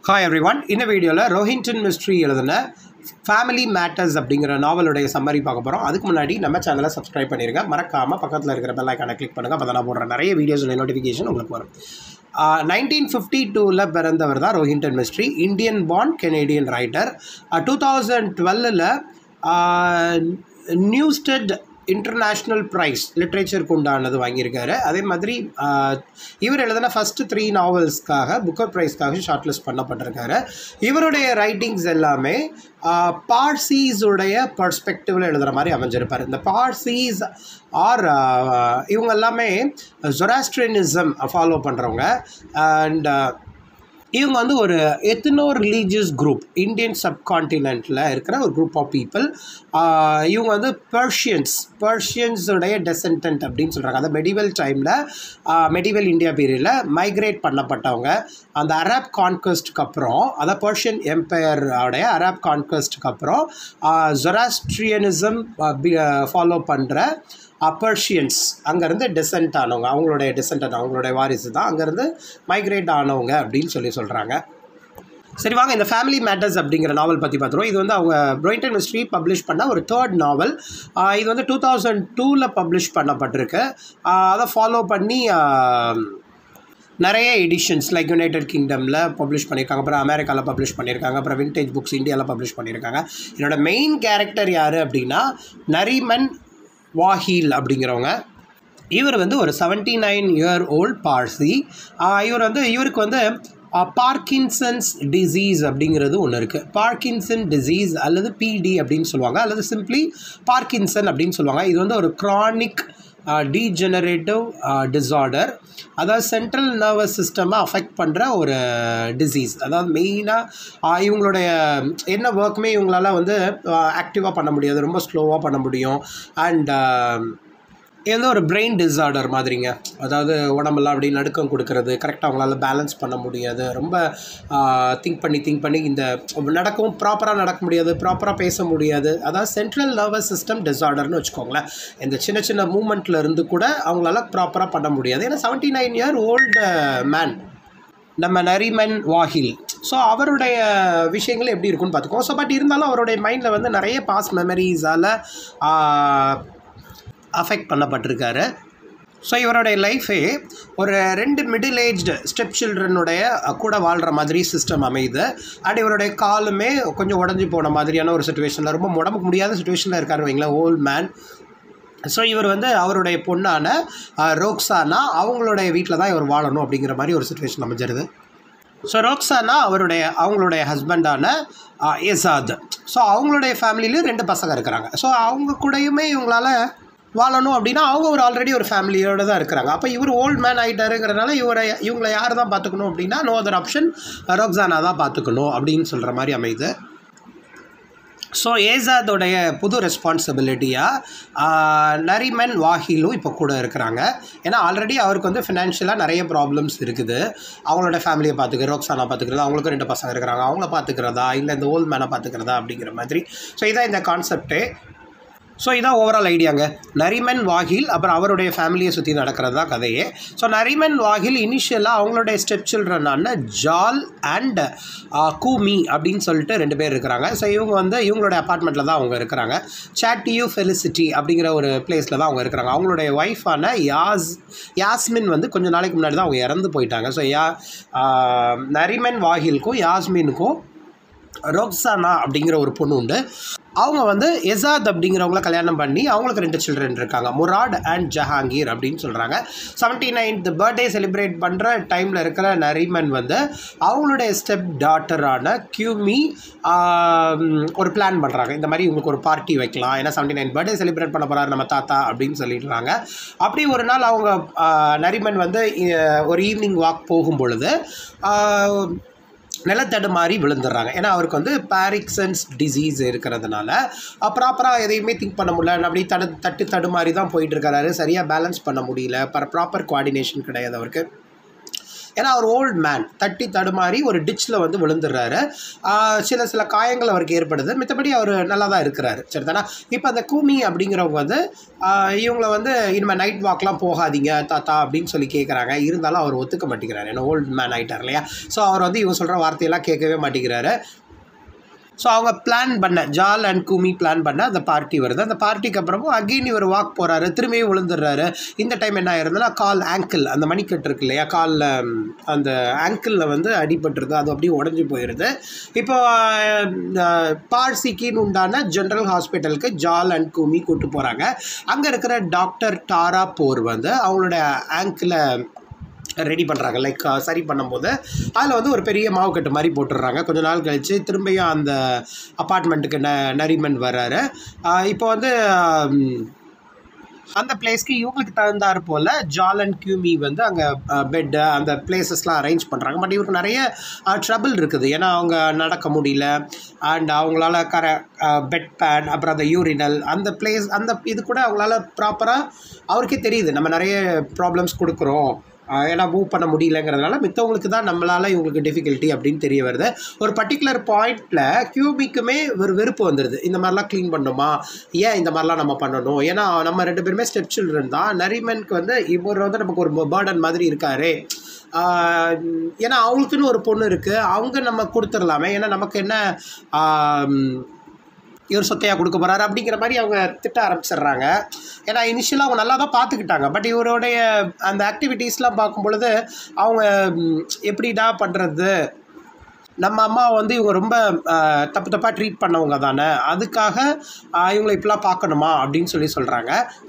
hi every one இந்த வீடியோவில் ரோஹிங்டன் மிஸ்ட்ரி எழுதின ஃபேமிலி மேட்டர்ஸ் அப்படிங்கிற நாவலுடைய சம்மரி பார்க்க போகிறோம் அதுக்கு முன்னாடி நம்ம சேனலை சப்ஸ்கிரைப் பண்ணிருங்க மறக்காமல் பக்கத்தில் இருக்கிற பெல் ஐக்கானை கிளிக் பண்ணுங்கள் அப்போ தான் நான் போடுற நிறைய வீடியோஸுடைய நோட்டிஃபிகேஷன் உங்களுக்கு வரும் நைன்டீன் ஃபிஃப்டி டூவில் பிறந்தவர் தான் ரோஹிங்டன் மிஸ்ட்ரி இந்தியன் பாண்ட் கெனேடியன் ரைட்டர் டூ தௌசண்ட் டுவெல்லில் நியூஸ்டட் இன்டர்நேஷ்னல் ப்ரைஸ் லிட்ரேச்சருக்கு உண்டானது வாங்கியிருக்காரு அதே மாதிரி ஆஹ், இவர் எழுதின ஃபஸ்ட்டு த்ரீ நாவல்ஸ்க்காக புக்கர் ப்ரைஸ்க்காக ஷார்ட் லிஸ்ட் பண்ணப்பட்டிருக்காரு இவருடைய ரைட்டிங்ஸ் எல்லாமே பார்சீஸுடைய பர்ஸ்பெக்டிவில் எழுதுகிற மாதிரி அமைஞ்சிருப்பார் இந்த பார்சீஸ் ஆர் இவங்க எல்லாமே ஜொராஸ்ட்ரியனிசம் ஃபாலோ பண்ணுறவங்க அண்ட் இவங்க வந்து ஒரு எத்தனோ ரிலீஜியஸ் குரூப் இந்தியன் சப்கான்டினென்ட்டில் இருக்கிற ஒரு குரூப் ஆஃப் பீப்புள் இவங்க வந்து பர்ஷியன்ஸ் பர்ஷியன்ஸுடைய டெசன்டன்ட் அப்படின்னு சொல்கிறாங்க அந்த மெடிவல் டைமில் மெடிவல் இந்தியா பீரியடில் மைக்ரேட் பண்ணப்பட்டவங்க அந்த அரப் கான்கஸ்ட்டுக்கு அப்புறம் அதாவது பர்ஷியன் எம்பையரோடைய அரப் கான்கஸ்ட்டுக்கு அப்புறம் ஜொராஸ்ட்ரியனிசம் ஃபாலோ பண்ணுற பர்ஷியன்ஸ் அங்கேருந்து டெசன்ட் ஆனவங்க அவங்களுடைய டெசன்ட் அவங்களுடைய வாரிசு தான் அங்கேருந்து மைக்ரேட் ஆனவங்க அப்படின்னு சொல்லி சொல்கிறாங்க சரி வாங்க இந்த ஃபேமிலி மேட்டர்ஸ் அப்படிங்கிற நாவல் பற்றி பார்த்துருவோம் இது வந்து அவங்க ப்ரோயிண்டன் மிஸ்ட்ரி பப்ளிஷ் பண்ண ஒரு தேர்ட் நாவல் இது வந்து டூ தௌசண்ட் டூவில் பப்ளிஷ் பண்ணப்பட்டிருக்கு ஆஹ் அதை ஃபாலோ பண்ணி ஆஹ், நிறைய எடிஷன்ஸ் லைக் யுனைடெட் கிங்டமில் பப்ளிஷ் பண்ணியிருக்காங்க அப்புறம் அமெரிக்காவில் பப்ளிஷ் பண்ணியிருக்காங்க அப்புறம் விண்டேஜ் புக்ஸ் இந்தியாவில் பப்ளிஷ் பண்ணியிருக்காங்க என்னோட மெயின் கேரக்டர் யார் அப்படின்னா நரிமன் வாஹீல் அப்படிங்கிறவங்க இவர் வந்து ஒரு 79 நைன் இயர் ஓல்ட் பார்சி இவர் வந்து இவருக்கு வந்து பார்க்கின்சன்ஸ் டிசீஸ் அப்படிங்கிறது ஒன்று இருக்குது பார்க்கின்சன் டிசீஸ் அல்லது பிடி அப்படின்னு சொல்லுவாங்க அல்லது சிம்பிளி பார்க்கின்சன் அப்படின்னு சொல்லுவாங்க இது வந்து ஒரு க்ரானிக் டீஜெனரேட்டிவ் டிஸார்டர் அதாவது சென்ட்ரல் நர்வஸ் சிஸ்டமை அஃபெக்ட் பண்ணுற ஒரு டிசீஸ் அதாவது மெயினாக இவங்களுடைய என்ன ஒர்க்குமே இவங்களால வந்து ஆக்டிவாக பண்ண முடியாது ரொம்ப ஸ்லோவாக பண்ண முடியும் அண்ட் இது வந்து ஒரு பிரெயின் டிஸார்டர் மாதிரிங்க அதாவது உடம்பெல்லாம் அப்படி நடுக்கம் கொடுக்கறது கரெக்டாக அவங்களால பேலன்ஸ் பண்ண முடியாது ரொம்ப திங்க் பண்ணி திங்க் பண்ணி இந்த நடக்கவும் ப்ராப்பராக நடக்க முடியாது ப்ராப்பராக பேச முடியாது அதாவது சென்ட்ரல் நர்வஸ் சிஸ்டம் டிஸார்டர்னு வச்சுக்கோங்களேன் இந்த சின்ன சின்ன மூமெண்ட்டில் இருந்து கூட அவங்களால ப்ராப்பராக பண்ண முடியாது ஏன்னா seventy nine year old man நம்ம நரிமன் வாஹில் ஸோ அவருடைய விஷயங்கள் எப்படி இருக்குன்னு பார்த்துக்கோ ஸோ பட் இருந்தாலும் அவருடைய மைண்டில் வந்து நிறைய பாஸ் மெமரிஸால் அஃபெக்ட் பண்ணப்பட்டிருக்காரு ஸோ இவருடைய லைஃபே ஒரு ரெண்டு மிடில் ஏஜ்டு ஸ்டெப் சில்ட்ரனுடைய கூட வாழ்கிற மாதிரி சிஸ்டம் அமையுது அண்ட் இவருடைய காலுமே கொஞ்சம் உடஞ்சி போன மாதிரியான ஒரு சுச்சுவேஷனில் ரொம்ப உடம்புக்கு முடியாத சுச்சுவேஷனில் இருக்காரு வைங்களேன் ஓல்ட் மேன் ஸோ இவர் வந்து அவருடைய பொண்ணான அஹ், ரோக்ஸானா அவங்களுடைய வீட்டில் தான் இவர் வாழணும் அப்படிங்கிற மாதிரி ஒரு சுச்சுவேஷன் அமைஞ்சிருது ஸோ ரோக்ஸானா அவருடைய அவங்களுடைய ஹஸ்பண்டான எசாத் ஸோ அவங்களுடைய ஃபேமிலிலையும் ரெண்டு பசங்க இருக்கிறாங்க ஸோ அவங்க கூடயுமே இவங்களால வாழணும் அப்படின்னா அவங்க ஒரு ஆல்ரெடி ஒரு ஃபேமிலியோடு தான் இருக்கிறாங்க அப்போ இவர் ஓல்ட் மேன் ஆகிட்டாருங்கிறனால இவரை இவங்களை யார் தான் பார்த்துக்கணும் அப்படின்னா நோ அதர் ஆப்ஷன் ரோக்ஸானா தான் பார்த்துக்கணும் அப்படின்னு சொல்கிற மாதிரி அமையுது ஸோ ஏசாதோடைய புது ரெஸ்பான்சிபிலிட்டியாக நரிமன் வாஹிலும் இப்போ கூட இருக்கிறாங்க ஏன்னா ஆல்ரெடி அவருக்கு வந்து ஃபினான்ஷியலாக நிறைய ப்ராப்ளம்ஸ் இருக்குது அவங்களோட ஃபேமிலியை பார்த்துக்க ரோக்ஸானா பார்த்துக்கிறதா அவங்களுக்கும் ரெண்டு பசங்க இருக்கிறாங்க அவங்கள பார்த்துக்கிறதா இல்லை இந்த ஓல்ட் மேனை பார்த்துக்கிறதா அப்படிங்கிற மாதிரி ஸோ இதான் இந்த கான்செப்டே ஸோ இதான் ஓவரால் ஐடியாங்க நரிமன் வாகில் அப்புறம் அவருடைய ஃபேமிலியை சுற்றி நடக்கிறது தான் கதையே ஸோ நரிமன் வாகில் இனிஷியலாக அவங்களுடைய ஸ்டெப் சில்ட்ரனான ஜால் அண்ட் கூமி அப்படின்னு சொல்லிட்டு ரெண்டு பேர் இருக்கிறாங்க ஸோ இவங்க வந்து இவங்களுடைய அப்பார்ட்மெண்ட்டில் தான் அவங்க இருக்கிறாங்க சாட்டியூ ஃபெலிசிட்டி அப்படிங்கிற ஒரு பிளேஸில் தான் அவங்க இருக்கிறாங்க அவங்களுடைய ஒய்ஃபான யாஸ் யாஸ்மின் வந்து கொஞ்சம் நாளைக்கு முன்னாடி தான் அவங்க இறந்து போயிட்டாங்க ஸோ யா ஆஹ், நரிமன் வாகிலுக்கும் யாஸ்மினுக்கும் ரோக்ஸானா அப்படிங்கிற ஒரு பொண்ணு உண்டு அவங்க வந்து எசாத் அப்படிங்கிறவங்கள கல்யாணம் பண்ணி அவங்களுக்கு ரெண்டு சில்ட்ரன் இருக்காங்க முராட் அண்ட் ஜஹாங்கீர் அப்படின்னு சொல்கிறாங்க செவன்ட்டி நைன்த் பர்த்டே செலிப்ரேட் பண்ணுற டைமில் இருக்கிற நரிமன் வந்து அவங்களுடைய ஸ்டெப் டாட்டரான கியூமி ஒரு பிளான் பண்ணுறாங்க இந்த மாதிரி இவங்களுக்கு ஒரு பார்ட்டி வைக்கலாம் ஏன்னா செவன்ட்டி நைன் பர்த்டே செலிப்ரேட் பண்ண போகிறாரு நம்ம தாத்தா அப்படின்னு சொல்லிடுறாங்க அப்படி ஒரு நாள் அவங்க ஆஹ், நரிமன் வந்து அஹ், ஒரு ஈவினிங் வாக் போகும் பொழுது ஆஹ், நிலத்தடுமாறி விழுந்துடுறாங்க ஏன்னா அவருக்கு வந்து பாரிக்சன்ஸ் டிசீஸ் இருக்கிறதுனால ப்ராப்பராக எதையுமே திங்க் பண்ண முடியல அப்படி தடு தட்டு தடுமாறி தான் போயிட்டு இருக்காரு சரியாக பேலன்ஸ் பண்ண முடியல ப்ராப்பர் கோஆர்டினேஷன் கிடையாது அவருக்கு ஏன்னா அவர் ஓல்ட் மேன் தட்டி தடுமாறி ஒரு டிச்சில் வந்து விழுந்துடுறாரு ஆஹ் சில சில காயங்கள் அவருக்கு ஏற்படுது மித்தபடி அவர் நல்லா தான் இருக்கிறாரு சரிதானா இப்போ அந்த கூமி அப்படிங்கிறவங்க வந்து ஆஹ் இவங்கள வந்து இனிமேல் நைட் வாக்லாம் போகாதீங்க தாத்தா அப்படின்னு சொல்லி கேட்குறாங்க இருந்தாலும் அவர் ஒத்துக்க மாட்டேங்கிறாரு ஏன்னா ஓல்டு மேன் ஆகிட்டார் இல்லையா ஸோ அவர் வந்து இவங்க சொல்கிற வார்த்தையெல்லாம் கேட்கவே மாட்டேங்கிறாரு ஸோ அவங்க பிளான் பண்ண ஜால் அண்ட் குமி பிளான் பண்ண அந்த பார்ட்டி வருது அந்த பார்ட்டிக்கு அப்புறமும் அகெயின் இவர் வாக் போகிறாரு திரும்பியும் விழுந்துடுறாரு இந்த டைம் என்ன ஆயிருந்ததுன்னா கால் ஆங்கிள் அந்த மணிக்கட்டு இருக்கு இல்லையா காலில் அந்த ஆங்கிளில் வந்து அடிபட்டுருது அது அப்படியே உடஞ்சி போயிடுது இப்போ அஹ், பார்சிக்கின்னு உண்டான ஜென்ரல் ஹாஸ்பிட்டலுக்கு ஜால் அண்ட் குமி கூட்டு போகிறாங்க அங்கே இருக்கிற டாக்டர் டாரா போர் வந்து அவங்களோட ஆங்கிளை ரெடி பண்ணுறாங்க லைக் சரி பண்ணும்போது அதில் வந்து ஒரு பெரிய மாவுக்கட்டு மாதிரி போட்டுடுறாங்க கொஞ்ச நாள் கழித்து திரும்பியும் அந்த அப்பார்ட்மெண்ட்டுக்கு ந நரிமன் வர்றாரு ஆஹ் இப்போ வந்து ஆம், அந்த பிளேஸ்க்கு இவங்களுக்கு தகுந்தாற் போல் ஜால் அண்ட் கியூமி வந்து அங்கே பெட்டு அந்த பிளேசஸ்லாம் அரேஞ்ச் பண்ணுறாங்க பட் இவருக்கு நிறைய ட்ரபிள் இருக்குது ஏன்னா அவங்க நடக்க முடியல அண்ட் அவங்களால கர பெட் பேன் அப்புறம் அந்த யூரினல் அந்த பிளேஸ் அந்த இது கூட அவங்களால ப்ராப்பராக அவருக்கே தெரியுது நம்ம நிறைய ப்ராப்ளம்ஸ் கொடுக்குறோம் ஆஹ் ஏன்னா மூவ் பண்ண முடியலங்கிறதுனால மித்தவங்களுக்கு தான் நம்மளால இவங்களுக்கு டிஃபிகல்ட்டி அப்படின்னு தெரிய வருது ஒரு பர்டிகுலர் பாயிண்டில் கியூபிக்குமே ஒரு வெறுப்பு வந்துடுது இந்த மாதிரிலாம் க்ளீன் பண்ணணுமா ஏன் இந்த மாதிரிலாம் நம்ம பண்ணணும் ஏன்னா நம்ம ரெண்டு பேருமே ஸ்டெப் சில்ட்ரன் தான் நரிமனுக்கு வந்து இவர் வந்து நமக்கு ஒரு பேர்டன் மாதிரி இருக்காரு ஆஹ் ஏன்னா அவங்களுக்குன்னு ஒரு பொண்ணு இருக்குது அவங்க நம்ம கொடுத்துடலாமே ஏன்னா நமக்கு என்ன ஆஹ் இவர் சொத்தையாக கொடுக்க போகிறாரு அப்படிங்கிற மாதிரி அவங்க திட்ட ஆரம்பிச்சிடுறாங்க ஏன்னா இனிஷியலாக அவங்க நல்லா தான் பார்த்துக்கிட்டாங்க பட் இவருடைய அந்த ஆக்டிவிட்டீஸ்லாம் பார்க்கும் பொழுது அவங்க ம், எப்படிடா பண்ணுறது நம்ம அம்மா வந்து இவங்க ரொம்ப ஆஹ், தப்பு தப்பாக ட்ரீட் பண்ணவங்க தானே அதுக்காக ஆஹ், இவங்களை இப்படிலாம் பார்க்கணுமா அப்படின்னு சொல்லி சொல்கிறாங்க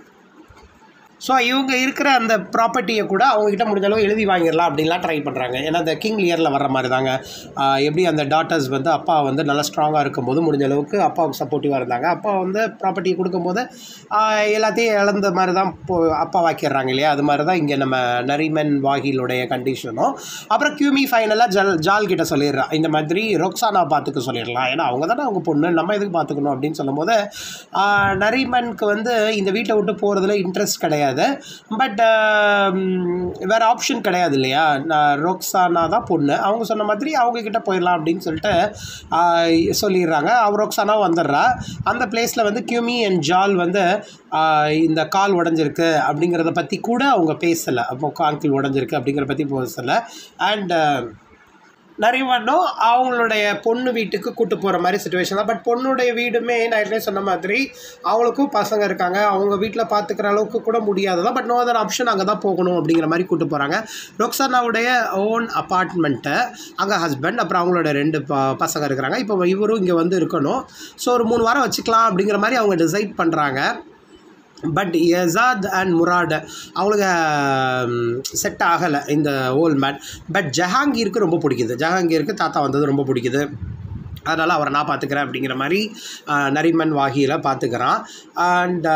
ஸோ இவங்க இருக்கிற அந்த ப்ராப்பர்ட்டியை கூட அவங்கக்கிட்ட முடிஞ்ச அளவு எழுதி வாங்கிடலாம் அப்படின்லாம் ட்ரை பண்ணுறாங்க ஏன்னா அந்த கிங் லியரில் வர்ற மாதிரி தாங்க ஆஹ் எப்படி அந்த டாட்டர்ஸ் வந்து அப்பா வந்து நல்லா ஸ்ட்ராங்காக இருக்கும்போது முடிஞ்ச அளவுக்கு அப்பாவுக்கு சப்போர்ட்டிவாக இருந்தாங்க அப்பா வந்து ப்ராப்பர்ட்டியை கொடுக்கும்போது ஆஹ் எல்லாத்தையும் இழந்த மாதிரி தான் போ அப்பா வாக்கிடுறாங்க இல்லையா அது மாதிரி தான் இங்கே நம்ம நரிமன் வாகிலுடைய கண்டிஷனும் அப்புறம் கியூமி ஃபைனலாக ஜல் ஜால் கிட்ட சொல்லிடுறா இந்த மாதிரி ரொக்ஸானா பார்த்துக்க சொல்லிடலாம் ஏன்னா அவங்க தானே அவங்க பொண்ணு நம்ம எதுக்கு பார்த்துக்கணும் அப்படின்னு சொல்லும்போது ஆஹ் நரிமனுக்கு வந்து இந்த வீட்டை விட்டு போகிறதுல இன்ட்ரெஸ்ட் கிடையாது பட் வேறு ஆப்ஷன் கிடையாது இல்லையா நான் ரொக்ஸானா தான் பொண்ணு அவங்க சொன்ன மாதிரி அவங்க கிட்ட போயிடலாம் அப்படின்னு சொல்லிட்டு ஆஹ் சொல்லிடுறாங்க அவர் ரொக்ஸானா வந்துடுறா அந்த பிளேஸில் வந்து கியூமி அண்ட் ஜால் வந்து ஆஹ் இந்த கால் உடஞ்சிருக்கு அப்படிங்கிறத பற்றி கூட அவங்க பேசலை அப்போ காங்கிள் உடஞ்சிருக்கு அப்படிங்கிறத பற்றி பேசலை அண்ட் நரிமன்னும் அவங்களுடைய பொண்ணு வீட்டுக்கு கூட்டு போகிற மாதிரி சுச்சுவேஷன் தான் பட் பொண்ணுடைய வீடுமே நான் ஏற்கனவே சொன்ன மாதிரி அவங்களுக்கும் பசங்க இருக்காங்க அவங்க வீட்டில் பார்த்துக்கிற அளவுக்கு கூட முடியாததான் பட் நோ அதர் ஆப்ஷன் அங்கே தான் போகணும் அப்படிங்கிற மாதிரி கூட்டு போகிறாங்க ரொக்ஸானாவுடைய ஓன் அப்பார்ட்மெண்ட்டை அங்கே ஹஸ்பண்ட் அப்புறம் அவங்களோட ரெண்டு ப பசங்க இருக்கிறாங்க இப்போ இவரும் இங்கே வந்து இருக்கணும் ஸோ ஒரு மூணு வாரம் வச்சுக்கலாம் அப்படிங்கிற மாதிரி அவங்க டிசைட் பண்ணுறாங்க பட் எசாத் அண்ட் முராட் அவங்களுக்கு செட் ஆகலை இந்த ஓல்ட் மேன் பட் ஜஹாங்கீருக்கு ரொம்ப பிடிக்குது ஜஹாங்கீருக்கு தாத்தா வந்தது ரொம்ப பிடிக்குது அதனால் அவரை நான் பார்த்துக்கிறேன் அப்படிங்கிற மாதிரி ஆஹ், நரிமன் வாகியில் பார்த்துக்கிறான் அண்ட்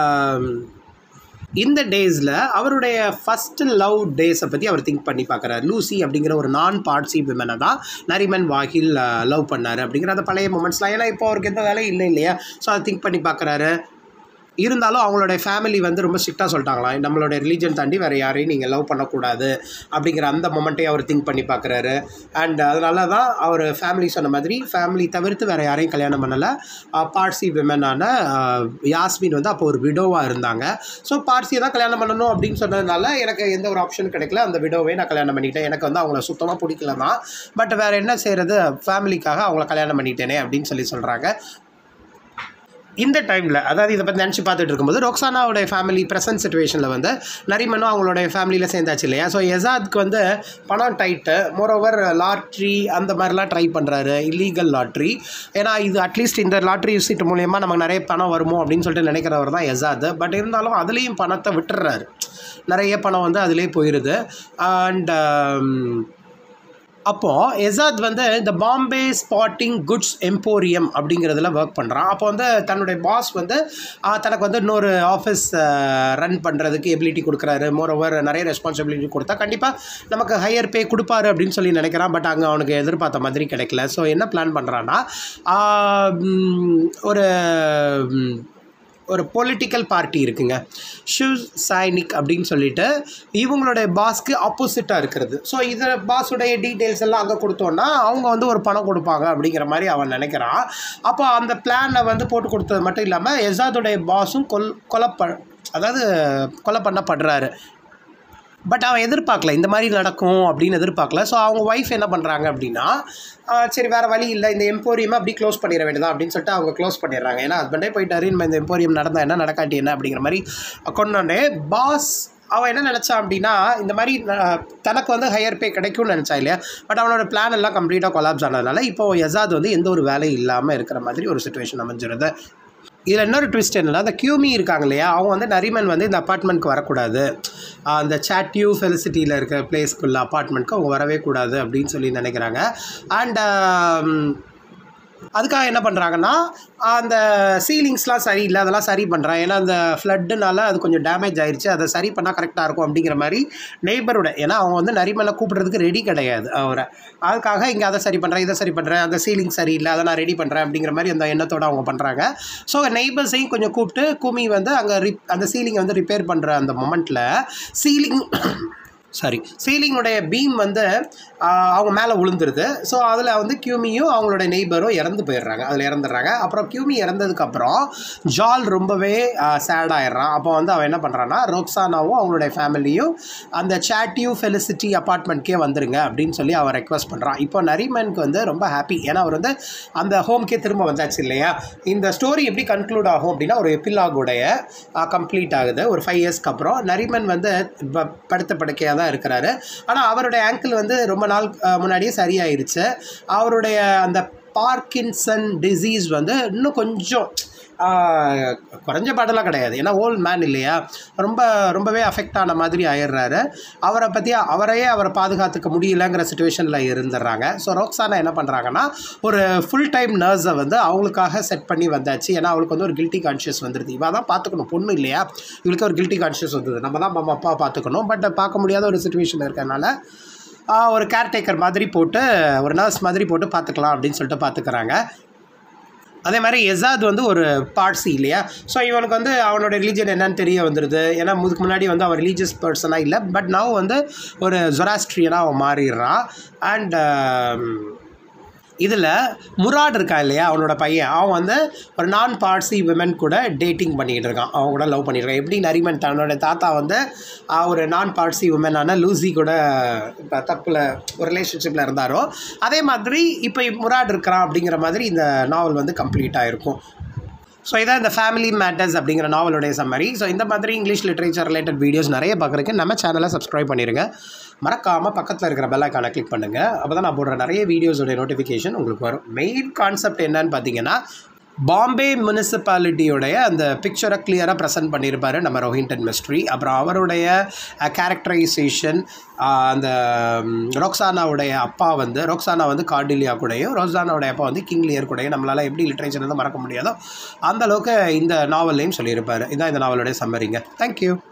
இந்த டேஸில் அவருடைய ஃபஸ்ட்டு லவ் டேஸை பற்றி அவர் திங்க் பண்ணி பார்க்குறாரு லூசி அப்படிங்கிற ஒரு நான் பார்ட்ஸி விமனை தான் நரிமன் வாகில் லவ் பண்ணார் அப்படிங்கிற அந்த பழைய மூமெண்ட்ஸ்லாம் ஏன்னா இப்போ அவருக்கு எந்த வேலையும் இல்லை இல்லையா ஸோ அதை திங்க் பண்ணி பார்க்குறாரு இருந்தாலும் அவங்களுடைய ஃபேமிலி வந்து ரொம்ப ஸ்ட்ரிக்டாக சொல்லிட்டாங்களாம் நம்மளோட ரிலீஜன் தாண்டி வேறு யாரையும் நீங்கள் லவ் பண்ணக்கூடாது அப்படிங்கிற அந்த மொமெண்ட்டையும் அவர் திங்க் பண்ணி பார்க்குறாரு அண்ட் அதனால தான் அவர் ஃபேமிலி சொன்ன மாதிரி ஃபேமிலி தவிர்த்து வேறு யாரையும் கல்யாணம் பண்ணலை பார்சி விமனான யாஸ்மின் வந்து அப்போ ஒரு விடோவாக இருந்தாங்க ஸோ பார்சியை தான் கல்யாணம் பண்ணணும் அப்படின்னு சொன்னதுனால எனக்கு எந்த ஒரு ஆப்ஷன் கிடைக்கல அந்த விடோவே நான் கல்யாணம் பண்ணிட்டேன் எனக்கு வந்து அவங்கள சுத்தமாக பிடிக்கல தான் பட் வேறு என்ன செய்கிறது ஃபேமிலிக்காக அவங்கள கல்யாணம் பண்ணிட்டேனே அப்படின்னு சொல்லி சொல்கிறாங்க இந்த டைமில் அதாவது இதை பற்றி நினச்சி பார்த்துட்டு இருக்கும்போது ரொக்ஸானாவுடைய ஃபேமிலி ப்ரெசன்ட் சுச்சுவேஷனில் வந்து நரிமனும் அவங்களுடைய ஃபேமிலியில் சேர்ந்தாச்சு இல்லையா ஸோ எசாத்க்கு வந்து பணம் டைட்டு மோரோவர் லாட்ரி அந்த மாதிரிலாம் ட்ரை பண்ணுறாரு இல்லீகல் லாட்ரி ஏன்னா இது அட்லீஸ்ட் இந்த லாட்ரி சீட்டு மூலயமா நமக்கு நிறைய பணம் வருமோ அப்படின்னு சொல்லிட்டு நினைக்கிறவர் தான் எசாத் பட் இருந்தாலும் அதுலேயும் பணத்தை விட்டுறாரு நிறைய பணம் வந்து அதிலே போயிடுது அண்ட் அப்போது எசாத் வந்து இந்த பாம்பே ஸ்பாட்டிங் குட்ஸ் எம்போரியம் அப்படிங்கிறதுல ஒர்க் பண்ணுறான் அப்போ வந்து தன்னுடைய பாஸ் வந்து ஆஹ், தனக்கு வந்து இன்னொரு ஆஃபீஸ் ரன் பண்ணுறதுக்கு எபிலிட்டி கொடுக்குறாரு மோர் ஓவர் நிறைய ரெஸ்பான்சிபிலிட்டி கொடுத்தா கண்டிப்பாக நமக்கு ஹையர் பே கொடுப்பாரு அப்படின்னு சொல்லி நினைக்கிறான் பட் அங்கே அவனுக்கு எதிர்பார்த்த மாதிரி கிடைக்கல ஸோ என்ன பிளான் பண்ணுறான்னா ஒரு ம், ஒரு பொலிட்டிக்கல் பார்ட்டி இருக்குங்க ஷிவ் சைனிக் அப்படின்னு சொல்லிட்டு இவங்களுடைய பாஸ்க்கு ஆப்போசிட்டாக இருக்கிறது ஸோ இதில் பாஸுடைய டீட்டெயில்ஸ் எல்லாம் அங்கே கொடுத்தோன்னா அவங்க வந்து ஒரு பணம் கொடுப்பாங்க அப்படிங்கிற மாதிரி அவன் நினைக்கிறான் அப்போ அந்த பிளானை வந்து போட்டு கொடுத்தது மட்டும் இல்லாமல் எசாதுடைய பாஸும் கொல் கொலை ப அதாவது கொலை பண்ணப்படுறாரு பட் அவன் எதிர்பார்க்கல இந்த மாதிரி நடக்கும் அப்படின்னு எதிர்பார்க்கல ஸோ அவங்க ஒய்ஃப் என்ன பண்ணுறாங்க அப்படின்னா ஆஹ் சரி வேறு வழி இல்லை இந்த எம்போரியமை அப்படி க்ளோஸ் பண்ணிட வேண்டியதா அப்படின்னு சொல்லிட்டு அவங்க க்ளோஸ் பண்ணிடுறாங்க ஏன்னா ஹஸ்பண்டே போயிட்டாரு நம்ம இந்த எம்போரியம் நடந்தால் என்ன நடக்காட்டி என்ன அப்படிங்கிற மாதிரி கொண்டோடனே பாஸ் அவன் என்ன நினச்சான் அப்படின்னா இந்த மாதிரி அஹ், தனக்கு வந்து ஹையர் பே கிடைக்கும்னு நினச்சா இல்லையா பட் அவனோட பிளான் எல்லாம் கம்ப்ளீட்டாக கொலாப்ஸ் ஆனதுனால இப்போ எசாத் வந்து எந்த ஒரு வேலையும் இல்லாமல் இருக்கிற மாதிரி ஒரு சுச்சுவேஷன் அமைஞ்சிருது இதில் இன்னொரு ட்விஸ்ட் என்னன்னா அந்த கியூமி இருக்காங்க இல்லையா அவங்க வந்து நரிமன் வந்து இந்த அப்பார்ட்மெண்ட்க்கு வரக்கூடாது ஆஹ் அந்த சாட்யூ ஃபெலிசிட்டியில் இருக்க பிளேஸ்க்குள்ள அப்பார்ட்மெண்ட்க்கு அவங்க வரவே கூடாது அப்படின்னு சொல்லி நினைக்கிறாங்க அண்ட் அதுக்காக என்ன பண்ணுறாங்கன்னா அந்த சீலிங்ஸ்லாம் சரியில்லை அதெல்லாம் சரி பண்ணுறான் ஏன்னா அந்த ஃப்ளட்டுனால அது கொஞ்சம் டேமேஜ் ஆயிருச்சு அதை சரி பண்ணால் கரெக்டாக இருக்கும் அப்படிங்கிற மாதிரி நெய்பரோட ஏன்னா அவங்க வந்து நரிமலை கூப்பிட்றதுக்கு ரெடி கிடையாது அவரை அதுக்காக இங்கே அதை சரி பண்ணுறேன் இதை சரி பண்ணுறேன் அந்த சீலிங் சரியில்லை அதை நான் ரெடி பண்ணுறேன் அப்படிங்கிற மாதிரி அந்த எண்ணத்தோடு அவங்க பண்ணுறாங்க ஸோ நெய்பர்ஸையும் கொஞ்சம் கூப்பிட்டு குமி வந்து அங்கே ரிப் அந்த சீலிங்கை வந்து ரிப்பேர் பண்ணுற அந்த மொமெண்ட்டில் சீலிங் சாரி சீலிங்குடைய பீம் வந்து ஆஹ், அவங்க மேலே விழுந்துருது ஸோ அதில் வந்து கியூமியும் அவங்களோட நெய்பரும் இறந்து போயிடுறாங்க அதில் இறந்துடுறாங்க அப்புறம் கியூமி இறந்ததுக்கப்புறம் ஜால் ரொம்பவே சேட் ஆயிடுறான் அப்போ வந்து அவன் என்ன பண்ணுறான்னா ரோக்ஸானாவும் அவங்களுடைய ஃபேமிலியும் அந்த சாட்டியூ ஃபெலிசிட்டி அப்பார்ட்மெண்ட்கே வந்துருங்க அப்படின்னு சொல்லி அவன் ரெக்வஸ்ட் பண்ணுறான் இப்போ நரிமனுக்கு வந்து ரொம்ப ஹாப்பி ஏன்னா அவர் வந்து அந்த ஹோம்க்கே திரும்ப வந்தாச்சு இல்லையா இந்த ஸ்டோரி எப்படி கன்க்ளூட் ஆகும் அப்படின்னா ஒரு எப்பிலாகுடைய கம்ப்ளீட் ஆகுது ஒரு ஃபைவ் இயர்ஸ்க்கு அப்புறம் நரிமன் வந்து ப- படுத்த படுக்கையாக தான் இருக்கிறாரு ஆனால் அவருடைய ஆங்கிள் வந்து ரொம்ப நாள் அஹ், முன்னாடியே சரியாயிருச்சு அவருடைய அந்த பார்க்கின்சன் டிசீஸ் வந்து இன்னும் கொஞ்சம் ஆஹ், குறைஞ்ச பாடலாம் கிடையாது ஏன்னா ஓல்ட் மேன் இல்லையா ரொம்ப ரொம்பவே அஃபெக்ட் ஆன மாதிரி ஆயிடுறாரு அவரை பற்றி அவரையே அவரை பாதுகாத்துக்க முடியலங்கிற சுச்சுவேஷனில் இருந்துடுறாங்க ஸோ ரோக்ஸானா என்ன பண்ணுறாங்கன்னா ஒரு ஃபுல் டைம் நர்ஸை வந்து அவங்களுக்காக செட் பண்ணி வந்தாச்சு ஏன்னா அவளுக்கு வந்து ஒரு கில்ட்டி கான்ஷியஸ் வந்துடுது இவள் தான் பார்த்துக்கணும் பொண்ணு இல்லையா இவளுக்கு ஒரு கில்ட்டி கான்ஷியஸ் வந்தது நம்ம தான் அம்மா அப்பா பார்த்துக்கணும் பட் பார்க்க முடியாத ஒரு சுச்சுவேஷன் இருக்கறனால ஆஹ், ஒரு கேர்டேக்கர் மாதிரி போட்டு ஒரு நர்ஸ் மாதிரி போட்டு பார்த்துக்கலாம் அப்படின்னு சொல்லிட்டு பார்த்துக்கிறாங்க அதே மாதிரி எசாத் வந்து ஒரு பார்ட்ஸி இல்லையா ஸோ இவனுக்கு வந்து அவனோட ரிலீஜன் என்னன்னு தெரிய வந்துடுது ஏன்னா இதுக்கு முன்னாடி வந்து அவன் ரிலீஜியஸ் பர்சனாக இல்லை பட் நவ் வந்து ஒரு ஜொராஸ்ட்ரியனாக அவன் மாறிடுறான் அண்ட் இதில் முராட் இருக்கான் இல்லையா அவனோட பையன் அவன் வந்து ஒரு நான் பார்ட்ஸி விமன் கூட டேட்டிங் பண்ணிக்கிட்டு இருக்கான் அவன் கூட லவ் பண்ணிட்டு இருக்கான் எப்படி நரிமன் தன்னோட தாத்தா வந்து ஆஹ், ஒரு நான் பார்ட்ஸி உமனான லூசி கூட இப்போ தப்பில் ஒரு ரிலேஷன்ஷிப்பில் இருந்தாரோ அதே மாதிரி இப்போ முராட் இருக்கிறான் அப்படிங்கிற மாதிரி இந்த நாவல் வந்து கம்ப்ளீட் ஆகிருக்கும் ஸோ இதான் இந்த ஃபேமிலி மேட்டர்ஸ் அப்படிங்கிற நாவலுடைய சம்மரி ஸோ இந்த மாதிரி இங்கிலீஷ் லிட்ரேச்சர் ரிலேட்டட் வீடியோஸ் நிறைய பார்க்குறதுக்கு நம்ம சேனலை சப்ஸ்கிரைப் பண்ணிடுங்க மறக்காமல் பக்கத்தில் இருக்கிற பெல் ஐக்கானை கிளிக் பண்ணுங்கள் அப்போ தான் நான் போடுற நிறைய வீடியோஸோடைய நோட்டிஃபிகேஷன் உங்களுக்கு வரும் மெயின் கான்செப்ட் என்னன்னு பார்த்தீங்கன்னா பாம்பே முனிசிபாலிட்டியோடைய அந்த பிக்சரை கிளியராக ப்ரெசென்ட் பண்ணியிருப்பார் நம்ம ரோஹின்டன் மிஸ்ட்ரி அப்புறம் அவருடைய கேரக்டரைசேஷன் அந்த ம், ரொக்ஸானாவுடைய அப்பா வந்து ரொக்ஸானா வந்து கார்டிலியா கூடயும் ரொக்ஸானாவுடைய அப்பா வந்து கிங்லியர் கூடயும் நம்மளால் எப்படி லிட்ரேச்சர் வந்து மறக்க முடியாதோ அந்த அளவுக்கு இந்த நாவல்லையும் சொல்லியிருப்பார் இதான் இந்த நாவலுடைய சம்மரிங்க தேங்க்யூ